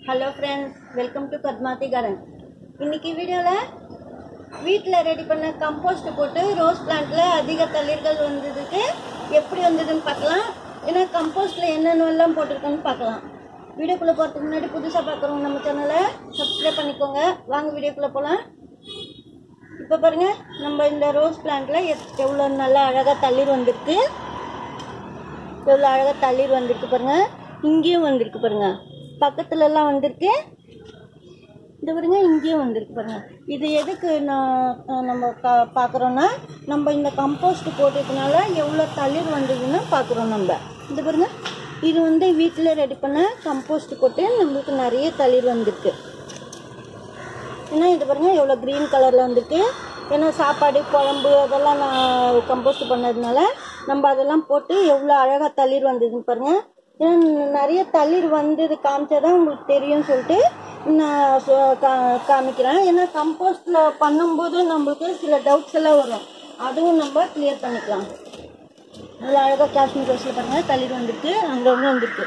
hello friends welcome to பத்மாத்தி garden இன்னைக்கு வீடியோவில் வீட்டில் ரெடி பண்ண கம்போஸ்ட் போட்டு ரோஸ் பிளான்ட்டில் அதிக தளிர்கள் வந்ததுக்கு எப்படி வந்ததுன்னு பார்க்கலாம் ஏன்னா கம்போஸ்ட்டில் என்னென்னலாம் போட்டிருக்கோன்னு பார்க்கலாம் வீடியோக்குள்ளே போகிறதுக்கு முன்னாடி புதுசாக பார்க்குறவங்க நம்ம சேனலை சப்ஸ்கிரைப் பண்ணிக்கோங்க வாங்க வீடியோக்குள்ளே போகலாம் இப்போ பாருங்கள் நம்ம இந்த ரோஸ் பிளான்ட்டில் எவ்வளோ நல்லா அழகாக தளிர் வந்திருக்கு எவ்வளோ அழகாக தளிர் வந்திருக்கு பாருங்க இங்கேயும் வந்திருக்கு பாருங்க பக்கத்துல எல்லாம் வந்திருக்கு இந்த பாருங்க இங்கேயும் வந்திருக்கு பாருங்க இது எதுக்கு நான் அஹ், நம்ம கா பார்க்குறோன்னா நம்ம இந்த கம்போஸ்ட் போட்டதுனால எவ்வளோ தளிர் வந்ததுன்னு பார்க்குறோம் நம்ம இந்த பாருங்க இது வந்து வீட்டில் ரெடி பண்ண கம்போஸ்ட் போட்டு நம்மளுக்கு நிறைய தளிர் வந்திருக்கு ஏன்னா இது பாருங்க எவ்வளோ க்ரீன் கலரில் வந்திருக்கு ஏன்னா சாப்பாடு குழம்பு அதெல்லாம் நான் கம்போஸ்ட் பண்ணதுனால நம்ம அதெல்லாம் போட்டு எவ்வளோ அழகாக தளிர் வந்ததுன்னு பாருங்க ஏன்னா நிறைய தளிர் வந்தது காமிச்சாதான் உங்களுக்கு தெரியும்னு சொல்லிட்டு நான் சொ- கா- காமிக்கிறேன் ஏன்னா கம்போஸ்டில் பண்ணும்போது நம்மளுக்கு சில டவுட்ஸ் எல்லாம் வரும் அதுவும் நம்ம கிளியர் பண்ணிக்கலாம் நல்லா அழகாக காஷ்மீர் ரோஸில் பாருங்கள் தளிர் வந்திருக்கு அங்கே ஒன்று வந்திருக்கு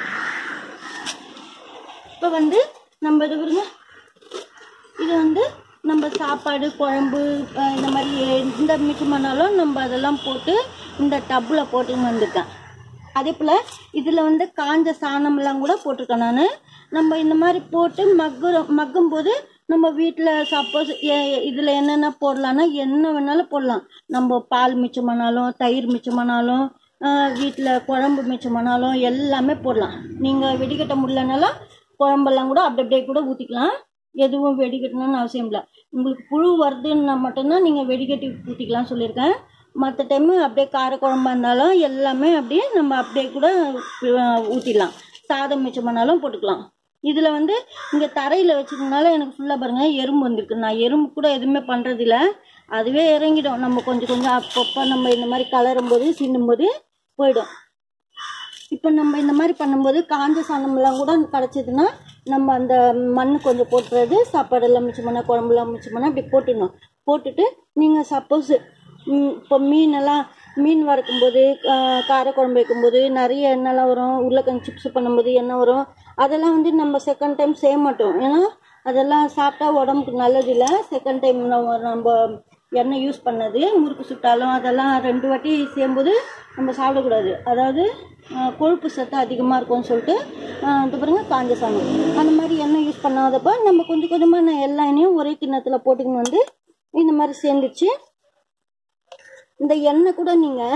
இப்போ வந்து நம்ம இது பாருங்க இது வந்து நம்ம சாப்பாடு குழம்பு அஹ் இந்த மாதிரி எந்த மிச்சமானாலும் நம்ம அதெல்லாம் போட்டு இந்த டப்பில் போட்டுன்னு வந்திருக்கேன் அதே போல் இதில் வந்து காஞ்ச சாணம்லாம் கூட போட்டிருக்கேன் நான் நம்ம இந்த மாதிரி போட்டு மக்குற மக்கும் போது நம்ம வீட்டில் சப்போஸ் இதில் என்னென்ன போடலான்னா என்ன வேணாலும் போடலாம் நம்ம பால் மிச்சமானாலும் தயிர் மிச்சமானாலும் வீட்டில் குழம்பு மிச்சமானாலும் எல்லாமே போடலாம் நீங்கள் வெடிக்கட்ட முடியலனாலும் குழம்பெல்லாம் கூட அப்படி அப்படியே கூட ஊற்றிக்கலாம் எதுவும் வெடிக்கட்டணும்னு அவசியம் இல்லை உங்களுக்கு புழு வருதுன்னா மட்டும்தான் நீங்கள் வெடிக்கட்டி ஊற்றிக்கலாம் சொல்லியிருக்கேன் மற்ற டைமு அப்படியே காரக்குழம்பா இருந்தாலும் எல்லாமே அப்படியே நம்ம அப்படியே கூட ஊற்றிடலாம் சாதம் மிச்சமானாலும் போட்டுக்கலாம் இதில் வந்து இங்கே தரையில் வச்சதுனால எனக்கு ஃபுல்லாக பாருங்கள் எறும்பு வந்திருக்கு நான் எறும்பு கூட எதுவுமே பண்ணுறதில்ல அதுவே இறங்கிடும் நம்ம கொஞ்சம் கொஞ்சம் அப்பப்போ நம்ம இந்த மாதிரி கலரும் போது சின்னும் போது போயிடும் இப்போ நம்ம இந்த மாதிரி பண்ணும்போது காஞ்ச சாணம்லாம் கூட கிடச்சிதுன்னா நம்ம அந்த மண் கொஞ்சம் போட்டுறது சாப்பாடெல்லாம் மிச்சம் பண்ண குழம்புலாம் மிச்சம் பண்ண அப்படி போட்டுடணும் போட்டுட்டு நீங்கள் சப்போஸ் இப்போ மீனெல்லாம் மீன் வறுக்கும்போது ஆஹ், காரக்குழம்பு வைக்கும்போது நிறைய எண்ணெய்லாம் வரும் உருளைக்கிழங்கு சிப்ஸ் பண்ணும்போது எண்ணெய் வரும் அதெல்லாம் வந்து நம்ம செகண்ட் டைம் செய்ய மாட்டோம் ஏன்னா அதெல்லாம் சாப்பிட்டா உடம்புக்கு நல்லது இல்லை செகண்ட் டைம் நம்ம எண்ணெய் யூஸ் பண்ணது முறுக்கு சுட்டாலும் அதெல்லாம் ரெண்டு வாட்டி செய்யும்போது நம்ம சாப்பிடக்கூடாது அதாவது ஆஹ், கொழுப்பு சத்து அதிகமாக இருக்கும்னு சொல்லிட்டு ஆஹ், இது பாருங்க காஞ்ச சாணம் அந்த மாதிரி எண்ணெய் யூஸ் பண்ணாதப்ப நம்ம கொஞ்சம் கொஞ்சமாக நான் எல்லா எண்ணெயும் ஒரே கிண்ணத்தில் போட்டுக்கின்னு வந்து இந்த மாதிரி சேர்ந்துச்சு இந்த எண்ணெய் கூட நீங்கள்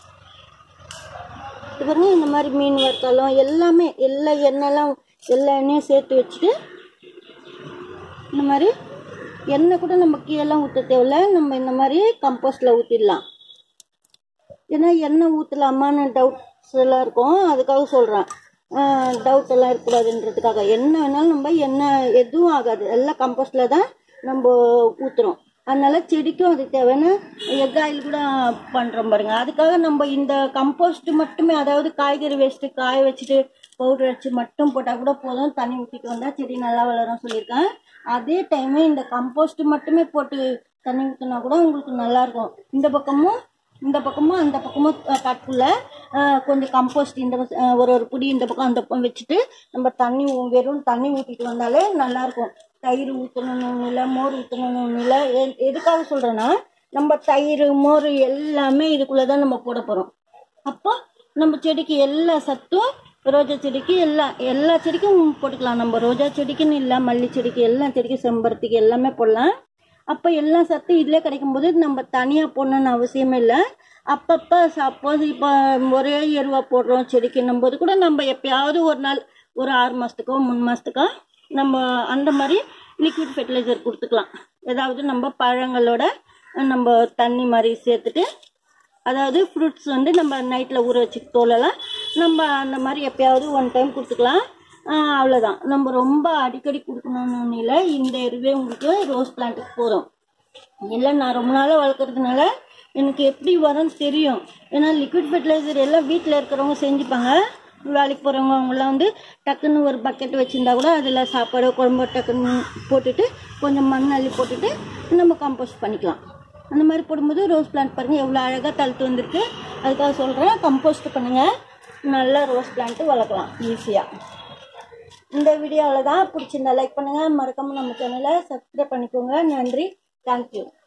இது பாருங்க இந்த மாதிரி மீன் வறுத்தாலும் எல்லாமே எல்லா எண்ணெய்லாம் எல்லா எண்ணெயும் சேர்த்து வச்சுட்டு இந்த மாதிரி எண்ணெய் கூட நம்ம கீழெல்லாம் ஊற்ற தேவையில்ல நம்ம இந்த மாதிரி கம்போஸ்டில் ஊற்றிடலாம் ஏன்னா எண்ணெய் ஊற்றலாமான்னு டவுட்ஸ் எல்லாம் இருக்கும் அதுக்காக சொல்கிறேன் டவுட் எல்லாம் இருக்கக்கூடாதுன்றதுக்காக என்ன வேணாலும் நம்ம எண்ணெய் எதுவும் ஆகாது எல்லாம் கம்போஸ்டில் தான் நம்ம ஊற்றுறோம் அதனால செடிக்கும் அது தேவைன்னா எக் ஆயில் கூட பண்ணுறோம் பாருங்க அதுக்காக நம்ம இந்த கம்போஸ்ட் மட்டுமே அதாவது காய்கறி வேஸ்ட்டு காய வச்சுட்டு பவுடர் வச்சு மட்டும் போட்டால் கூட போதும் தண்ணி ஊற்றிட்டு வந்தால் செடி நல்லா வளரும் சொல்லியிருக்கேன் அதே டைமு இந்த கம்போஸ்ட் மட்டுமே போட்டு தண்ணி ஊற்றினா கூட உங்களுக்கு நல்லாயிருக்கும் இந்த பக்கமும் இந்த பக்கமும் அந்த பக்கமும் கட்டுக்குள்ள கொஞ்சம் கம்போஸ்ட் இந்த பக்கம், அஹ், ஒரு ஒரு புடி இந்த பக்கம் அந்த பக்கம் வச்சுட்டு நம்ம தண்ணி ஊ- வெறும் தண்ணி ஊற்றிட்டு வந்தாலே நல்லாயிருக்கும் தயிர் ஊற்றணும்னு இல்லை மோர் ஊற்றணும்னு இல்லை எ- எதுக்காக சொல்கிறேன்னா நம்ம தயிர் மோர் எல்லாமே இதுக்குள்ளே தான் நம்ம போட போகிறோம் அப்போ நம்ம செடிக்கு எல்லா சத்தும் ரோஜா செடிக்கு எல்லா எல்லா செடிக்கும் போட்டுக்கலாம் நம்ம ரோஜா செடிக்குன்னு இல்லை மல்லி செடிக்கு எல்லா செடிக்கும் செம்பருத்திக்கு எல்லாமே போடலாம் அப்போ எல்லா சத்தும் இதிலே கிடைக்கும்போது நம்ம தனியாக போடணும்னு அவசியமே இல்லை அப்பப்போ சப்போஸ் இப்போ ஒரே எருவா போடுறோம் செடிக்குன்னும் போது கூட நம்ம எப்பயாவது ஒரு நாள் ஒரு ஆறு மாதத்துக்கோ மூணு மாதத்துக்கோ நம்ம அந்த மாதிரி லிக்விட் ஃபெர்டிலைசர் கொடுத்துக்கலாம் ஏதாவது நம்ம பழங்களோட நம்ம தண்ணி மாதிரி சேர்த்துட்டு அதாவது ஃப்ரூட்ஸ் வந்து நம்ம நைட்டில் ஊற வச்சு தோலெல்லாம் நம்ம அந்த மாதிரி எப்பயாவது ஒன் டைம் கொடுத்துக்கலாம் ஆஹ் அவ்வளோதான் நம்ம ரொம்ப அடிக்கடி கொடுக்கணும்னு இல்லை இந்த எருவே உங்களுக்கு ரோஸ் பிளான்ட்டுக்கு போதும் இல்லை நான் ரொம்ப நாளாக வளர்க்குறதுனால எனக்கு எப்படி வரும்னு தெரியும் ஏன்னா லிக்விட் ஃபெர்டிலைசர் எல்லாம் வீட்டில் இருக்கிறவங்க செஞ்சுப்பாங்க வேலைக்கு போகிறவங்க அவங்களாம் வந்து டக்குன்னு ஒரு பக்கெட் வச்சுருந்தா கூட அதில் சாப்பாடு குழம்பு டக்குன்னு போட்டுட்டு கொஞ்சம் மண் அள்ளி போட்டுட்டு நம்ம கம்போஸ்ட் பண்ணிக்கலாம் அந்த மாதிரி போடும்போது ரோஸ் பிளான்ட் பாருங்கள் எவ்வளோ அழகாக தழுத்து வந்திருக்கு அதுக்காக சொல்கிறேன் கம்போஸ்ட் பண்ணுங்கள் நல்லா ரோஸ் பிளான்ட்டு வளர்க்கலாம் ஈஸியாக இந்த வீடியோவில் தான் பிடிச்சிருந்தா லைக் பண்ணுங்கள் மறக்காமல் நம்ம சேனலை சப்ஸ்கிரைப் பண்ணிக்கோங்க நன்றி தேங்க்யூ